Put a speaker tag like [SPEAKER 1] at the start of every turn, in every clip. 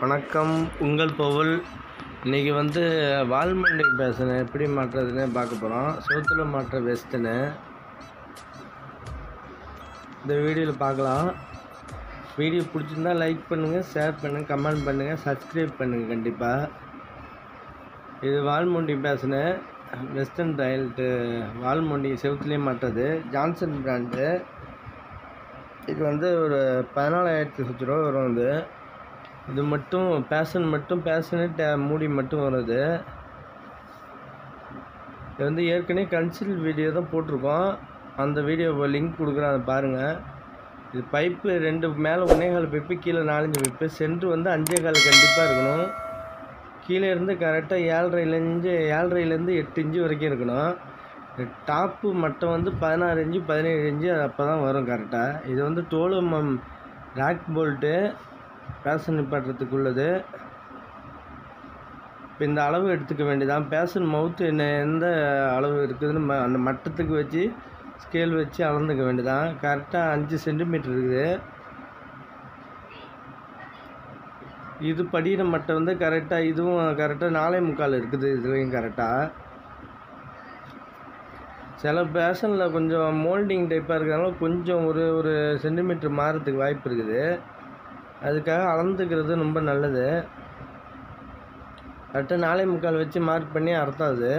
[SPEAKER 1] வணக்கம் உங்கள் பவுல் இன்றைக்கி வந்து வால்மண்டி பேசுனேன் எப்படி மாட்டுறதுன்னு பார்க்க போகிறோம் சோத்துல மாட்டுற பெஸ்ட்டுன்னு இந்த வீடியோவில் பார்க்கலாம் வீடியோ பிடிச்சிருந்தா லைக் பண்ணுங்கள் ஷேர் பண்ணுங்கள் கமெண்ட் பண்ணுங்கள் சப்ஸ்கிரைப் பண்ணுங்கள் கண்டிப்பாக இது வால்மொண்டி பேசுனேன் வெஸ்டர்ன் டைல்ட்டு வால்மொண்டி செவுத்துலேயே மாட்டுறது ஜான்சன் பிராண்டு இது வந்து ஒரு பதினாலாயிரத்தி சுற்றி ரூபா வரும் இது இது மட்டும் பேஷன் மட்டும் பேஷனட் மூடி மட்டும் வருது இது வந்து ஏற்கனவே கன்சில் வீடியோ தான் போட்டிருக்கோம் அந்த வீடியோ லிங்க் கொடுக்குறேன் அதை பாருங்கள் இது பைப்பு ரெண்டு மேலே ஒன்றே கால் பைப்பு கீழே நாலஞ்சு பைப்பு சென்ட்ரு வந்து அஞ்சே கால் கண்டிப்பாக இருக்கணும் கீழே இருந்து கரெக்டாக ஏழரைலேருந்து ஏழரைலேருந்து எட்டு இன்ச்சு வரைக்கும் இருக்கணும் டாப்பு மட்டம் வந்து பதினாறு இன்ச்சு பதினேழு இன்ச்சு அப்போ தான் வரும் கரெக்டாக இது வந்து டோலு மம் ராக் போல்ட்டு பேஷன் நிப்பாட்டுறதுக்கு உள்ளது இப்போ இந்த அளவு எடுத்துக்க வேண்டியதான் பேஷன் மவுத்து என்ன எந்த அளவு இருக்குதுன்னு ம அந்த மட்டத்துக்கு வச்சு ஸ்கேல் வச்சு அளந்துக்க வேண்டியதான் கரெக்டாக அஞ்சு சென்டிமீட்டர் இருக்குது இது படிக்கிற மட்டை வந்து கரெக்டாக இதுவும் கரெக்டாக நாலே முக்கால் இருக்குது இதுலேயும் கரெக்டாக சில பேஷனில் கொஞ்சம் மோல்டிங் டைப்பாக இருக்கிறதுனால கொஞ்சம் ஒரு ஒரு சென்டிமீட்டர் மாறத்துக்கு வாய்ப்பு இருக்குது அதுக்காக அளந்துக்கிறது ரொம்ப நல்லது கரெக்டாக நாலே முக்கால் வச்சு மார்க் பண்ணி அறுத்தாது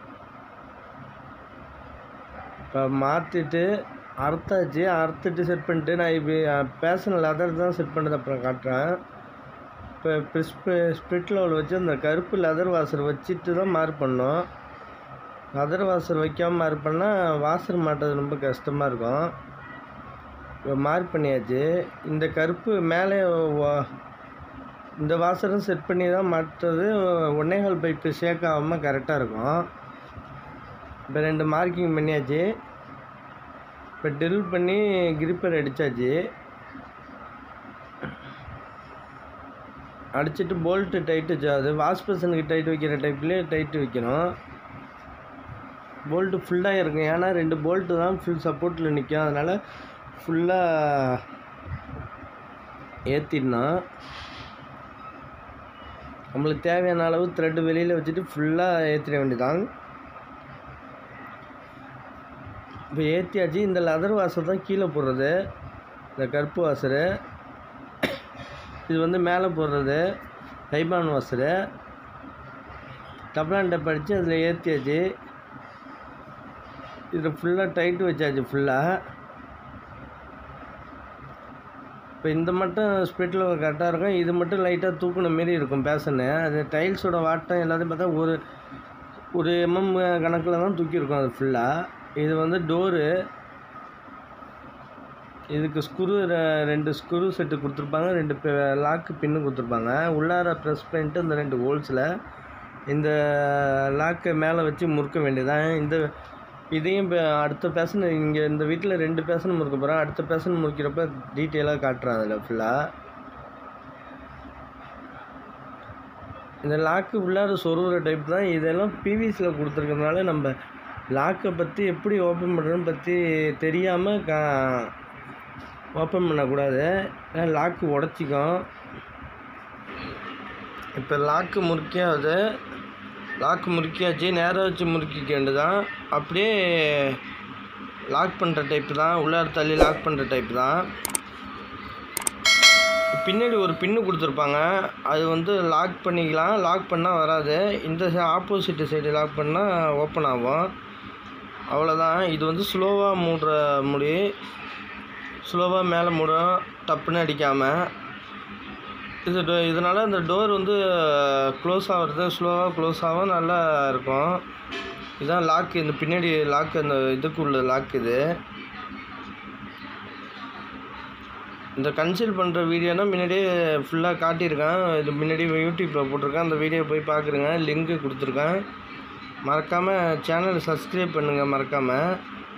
[SPEAKER 1] இப்போ மாற்றிட்டு அறுத்தாச்சு அறுத்துட்டு செட் பண்ணிட்டு நான் இப்போ பேஷன் லெதர் தான் செட் பண்ணது அப்புறம் காட்டுறேன் இப்போ ஸ்பிரிட் லெவல் வச்சு அந்த கருப்பு லெதர் வாசர் வச்சுட்டு தான் மார்க் பண்ணோம் லெதர் வாசர் வைக்காமல் மார்க் பண்ணால் வாசர் மாட்டுறது ரொம்ப கஷ்டமாக இருக்கும் இப்போ மார்க் பண்ணியாச்சு இந்த கருப்பு மேலே வ- இந்த வாசரும் செட் பண்ணி தான் மாட்டுறது ஒன்னேகால் பைப்பு ஷேக் ஆகாமல் கரெக்டாக இருக்கும் இப்போ ரெண்டு மார்க்கிங் பண்ணியாச்சு இப்போ ட்ரில் பண்ணி கிரிப்பர் அடித்தாச்சு அடிச்சுட்டு போல்ட்டு டைட்டு அது வாஷ் பர்சனுக்கு டைட் வைக்கிற டைப்லேயே டைட்டு வைக்கணும் போல்ட்டு ஃபுல்லாக இருக்கும் ஏன்னா ரெண்டு போல்ட்டு தான் ஃபுல் சப்போர்ட்டில் நிற்கும் அதனால் ஃபுல்லாக ஏற்றிடணும் நம்மளுக்கு தேவையான அளவு த்ரெட்டு வெளியில் வச்சுட்டு ஃபுல்லாக ஏற்றிட வேண்டியதான் இப்போ ஏற்றியாச்சு இந்த லெதர் வாசர் தான் கீழே போடுறது இந்த கருப்பு வாசரு இது வந்து மேலே போடுறது கைபான் வாசரு டப்ளான் டப் அடித்து அதில் ஏற்றியாச்சு இதில் ஃபுல்லாக டைட்டு வச்சாச்சு ஃபுல்லாக இப்போ இந்த மட்டும் ஸ்பிரிட்டில் கரெக்டாக இருக்கும் இது மட்டும் லைட்டாக தூக்குன மாரி இருக்கும் பேசனு அது டைல்ஸோட வாட்டம் எல்லாத்தையும் பார்த்தா ஒரு ஒரு எம்எம் கணக்கில் தான் தூக்கியிருக்கும் அது ஃபுல்லாக இது வந்து டோரு இதுக்கு ஸ்க்ரூ ரெண்டு ஸ்க்ரூ செட்டு கொடுத்துருப்பாங்க ரெண்டு லாக்கு பின்னு கொடுத்துருப்பாங்க உள்ளார ப்ரெஸ் பண்ணிட்டு இந்த ரெண்டு ஹோல்ஸில் இந்த லாக்கை மேலே வச்சு முறுக்க வேண்டியதான் இந்த இதையும் இப்போ அடுத்த பேசன் இங்கே இந்த வீட்டில் ரெண்டு பேசன் முறுக்க போகிறோம் அடுத்த பேசன் முறுக்கிறப்ப டீட்டெயிலாக காட்டுறேன் அதில் ஃபுல்லாக இந்த லாக்கு உள்ளார சொருகிற டைப் தான் இதெல்லாம் பிவிசியில் கொடுத்துருக்கறதுனால நம்ம லாக்கை பற்றி எப்படி ஓப்பன் பண்ணுறதுன்னு பற்றி தெரியாமல் கா ஓப்பன் பண்ணக்கூடாது ஏன்னா லாக்கு உடச்சிக்கும் இப்போ லாக்கு முறுக்கியாவது லாக் முறுக்கியாச்சு நேராக வச்சு முறுக்கிக்க வேண்டியதான் அப்படியே லாக் பண்ணுற டைப்பு தான் உள்ளார தள்ளி லாக் பண்ணுற டைப் தான் பின்னாடி ஒரு பின்னு கொடுத்துருப்பாங்க அது வந்து லாக் பண்ணிக்கலாம் லாக் பண்ணால் வராது இந்த ஆப்போசிட் சைடு லாக் பண்ணால் ஓப்பன் ஆகும் அவ்வளோதான் இது வந்து ஸ்லோவாக மூடுற முடி ஸ்லோவாக மேலே மூடும் டப்புன்னு அடிக்காமல் இது டோ இதனால் இந்த டோர் வந்து க்ளோஸ் ஆகிறது ஸ்லோவாக க்ளோஸ் ஆகும் நல்லா இருக்கும் இதுதான் லாக் இந்த பின்னாடி லாக் அந்த இதுக்குள்ள லாக் இது இந்த கன்சல்ட் பண்ணுற வீடியோனா முன்னாடியே ஃபுல்லாக காட்டியிருக்கேன் இது முன்னாடி யூடியூப்பில் போட்டிருக்கேன் அந்த வீடியோ போய் பார்க்குறேங்க லிங்க்கு கொடுத்துருக்கேன் மறக்காமல் சேனலை சப்ஸ்கிரைப் பண்ணுங்கள் மறக்காமல்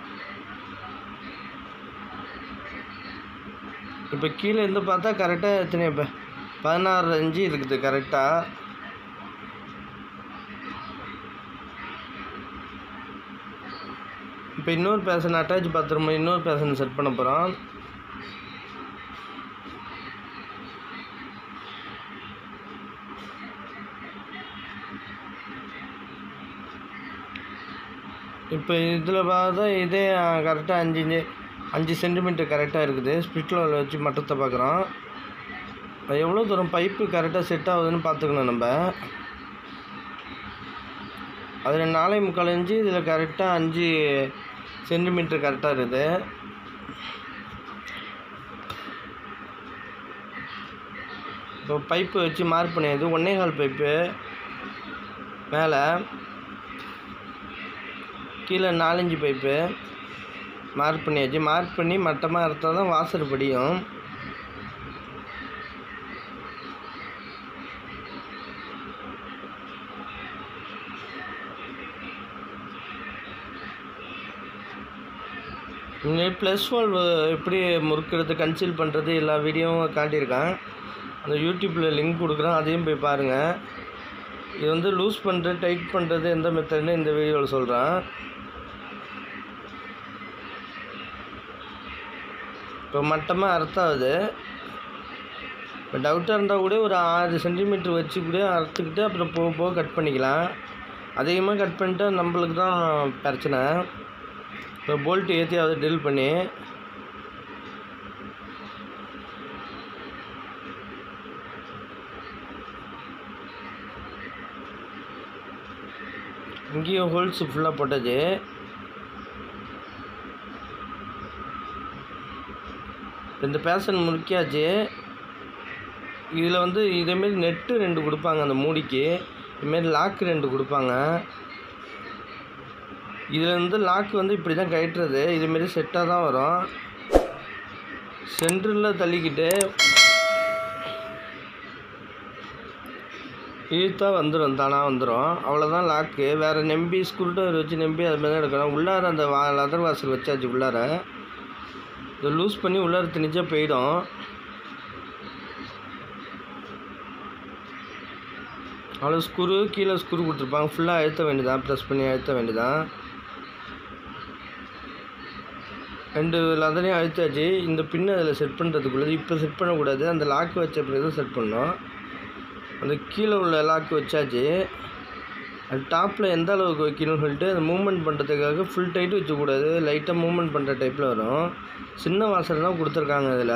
[SPEAKER 1] இப்போ கீழே இருந்து பார்த்தா கரெக்டாக எத்தனை இப்போ பதினாறு அஞ்சு இருக்குது கரெக்டாக இப்போ இன்னொரு பேசன் அட்டாச் பாத்ரூம் இன்னொரு பேசன் செட் பண்ண போகிறோம் இப்போ இதில் பார்த்தா இதே கரெக்டாக அஞ்சு இன்ச்சு அஞ்சு சென்டிமீட்டர் கரெக்டாக இருக்குது ஸ்பிரிட் லெவலில் வச்சு மட்டத்தை பார்க்குறோம் அது எவ்வளோ தூரம் பைப்பு கரெக்டாக செட் ஆகுதுன்னு பார்த்துக்கணும் நம்ம அதில் நாலே முக்கால் இன்ச்சு இதில் கரெக்டாக அஞ்சு சென்டிமீட்டர் கரெக்டாக இருக்குது இப்போ பைப்பு வச்சு மார்க் பண்ணியது ஒன்னே கால் பைப்பு மேலே கீழே நாலஞ்சு பைப்பு மார்க் பண்ணியாச்சு மார்க் பண்ணி மட்டமாக அறுத்தால் தான் வாசல் படியும் இங்கே ப்ளஸ் வால்வ் எப்படி முறுக்கிறது கன்சீல் பண்ணுறது எல்லா வீடியோவும் காட்டியிருக்கேன் அந்த யூடியூப்பில் லிங்க் கொடுக்குறேன் அதையும் போய் பாருங்கள் இது வந்து லூஸ் பண்ணுறது டைட் பண்ணுறது எந்த மெத்தட்னு இந்த வீடியோவில் சொல்கிறேன் இப்போ மட்டமாக அறுத்தாகுது இப்போ டவுட்டாக இருந்தால் கூட ஒரு ஆறு சென்டிமீட்டர் வச்சு கூட அறுத்துக்கிட்டு அப்புறம் போக போக கட் பண்ணிக்கலாம் அதிகமாக கட் பண்ணிட்டா நம்மளுக்கு தான் பிரச்சனை இப்போ போல்ட் ஏற்றி அதை ட்ரில் பண்ணி இங்கேயும் ஹோல்ஸ் ஃபுல்லாக போட்டாச்சு இந்த பேஷன் முறுக்கியாச்சு இதில் வந்து இதேமாரி நெட்டு ரெண்டு கொடுப்பாங்க அந்த மூடிக்கு இதுமாரி லாக்கு ரெண்டு கொடுப்பாங்க இதில் வந்து லாக் வந்து இப்படி தான் கழட்டுறது இதுமாரி செட்டாக தான் வரும் சென்டரில் தள்ளிக்கிட்டு இழுத்தா வந்துடும் தானாக வந்துடும் அவ்வளோதான் லாக்கு வேறு நம்பி ஸ்க்ரூட்ரைவர் வச்சு நம்பி அது மாதிரி தான் எடுக்கணும் உள்ளார அந்த வா லெதர் வாசல் வச்சாச்சு உள்ளார இதை லூஸ் பண்ணி உள்ளார திணிச்சா போயிடும் அவ்வளோ ஸ்க்ரூ கீழே ஸ்க்ரூ கொடுத்துருப்பாங்க ஃபுல்லாக அழுத்த வேண்டியதான் ப்ரெஸ் பண்ணி அழுத்த வேண்டியதான் ரெண்டு லெதரையும் அழுத்தாச்சு இந்த பின்னை அதில் செட் பண்ணுறதுக்குள்ளது இப்போ செட் பண்ணக்கூடாது அந்த லாக்கு வச்ச பிறகு தான் செட் பண்ணோம் அந்த கீழே உள்ள லாக்கு வச்சாச்சு அது டாப்பில் எந்த அளவுக்கு வைக்கணும்னு சொல்லிட்டு அது மூவ்மெண்ட் பண்ணுறதுக்காக ஃபுல் டைட்டு வச்சக்கூடாது லைட்டாக மூவ்மெண்ட் பண்ணுற டைப்பில் வரும் சின்ன வாசல் தான் கொடுத்துருக்காங்க இதில்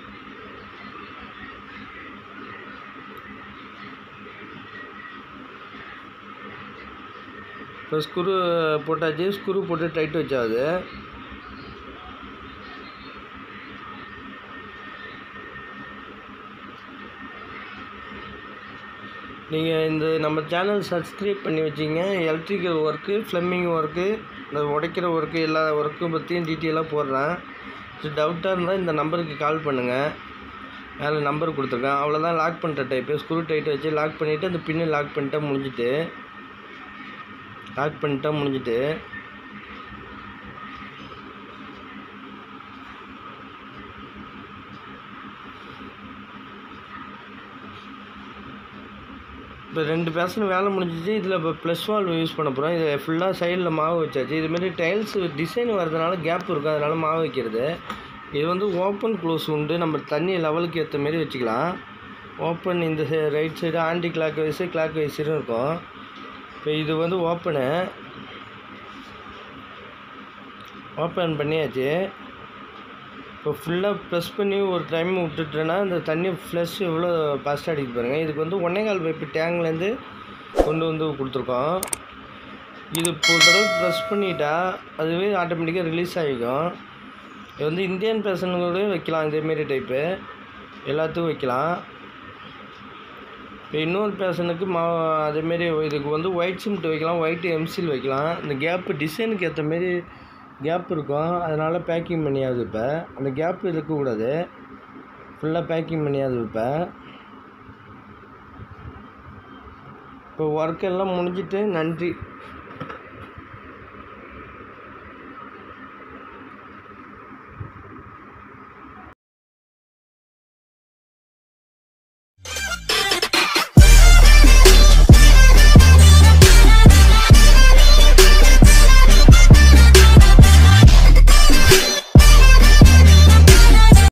[SPEAKER 1] இப்போ ஸ்க்ரூ போட்டாச்சு ஸ்க்ரூ போட்டு டைட் வச்சாது நீங்கள் இந்த நம்ம சேனல் சப்ஸ்கிரைப் பண்ணி வச்சிங்க எலக்ட்ரிக்கல் ஒர்க்கு ஃப்ளம்பிங் ஒர்க்கு இந்த உடைக்கிற ஒர்க்கு எல்லா ஒர்க்கும் பற்றியும் டீட்டெயிலாக போடுறேன் டவுட்டாக இருந்தால் இந்த நம்பருக்கு கால் பண்ணுங்கள் மேலே நம்பர் கொடுத்துருக்கேன் அவ்வளோதான் லாக் பண்ணுற டைப்பு ஸ்க்ரூ டைட் வச்சு லாக் பண்ணிவிட்டு அந்த பின்னு லாக் பண்ணிட்டா முடிஞ்சுட்டு லாக் பண்ணிட்டா முடிஞ்சுட்டு இப்போ ரெண்டு பேசணும் வேலை முடிஞ்சிச்சு இதில் இப்போ ப்ளஸ் வால்வ் யூஸ் பண்ண போகிறோம் இதை ஃபுல்லாக சைடில் மாவு வச்சாச்சு இதுமாரி டைல்ஸ் டிசைன் வரதுனால கேப் இருக்கும் அதனால் மாவு வைக்கிறது இது வந்து ஓப்பன் க்ளோஸ் உண்டு நம்ம தண்ணி லெவலுக்கு ஏற்ற மாரி வச்சுக்கலாம் ஓப்பன் இந்த right side anticlockwise கிளாக் வைஸும் இருக்கும் இப்போ இது வந்து ஓப்பனு ஓப்பன் பண்ணியாச்சு இப்போ ஃபுல்லாக ப்ரெஸ் பண்ணி ஒரு டைம் விட்டுட்டேன்னா இந்த தண்ணி ஃப்ளஷ் எவ்வளோ ஃபாஸ்ட்டாக அடிக்க பாருங்கள் இதுக்கு வந்து ஒன்றே கால் பைப்பு டேங்க்லேருந்து கொண்டு வந்து கொடுத்துருக்கோம் இது இப்போ ஒரு தடவை ப்ரெஸ் பண்ணிட்டா அதுவே ஆட்டோமேட்டிக்காக ரிலீஸ் ஆகிக்கும் இது வந்து இந்தியன் பேஷனுக்கூட வைக்கலாம் இதேமாரி டைப்பு எல்லாத்துக்கும் வைக்கலாம் இப்போ இன்னொரு பேஷனுக்கு மா அதேமாரி இதுக்கு வந்து ஒயிட் சிமெண்ட் வைக்கலாம் ஒயிட் எம்சில் வைக்கலாம் இந்த கேப்பு டிசைனுக்கு ஏற்ற மாரி கேப் இருக்கும் அதனால் பேக்கிங் பண்ணியாது இப்போ அந்த கேப் இருக்கக்கூடாது ஃபுல்லாக பேக்கிங் பண்ணியாது இப்போ இப்போ ஒர்க் எல்லாம் முடிஞ்சிட்டு நன்றி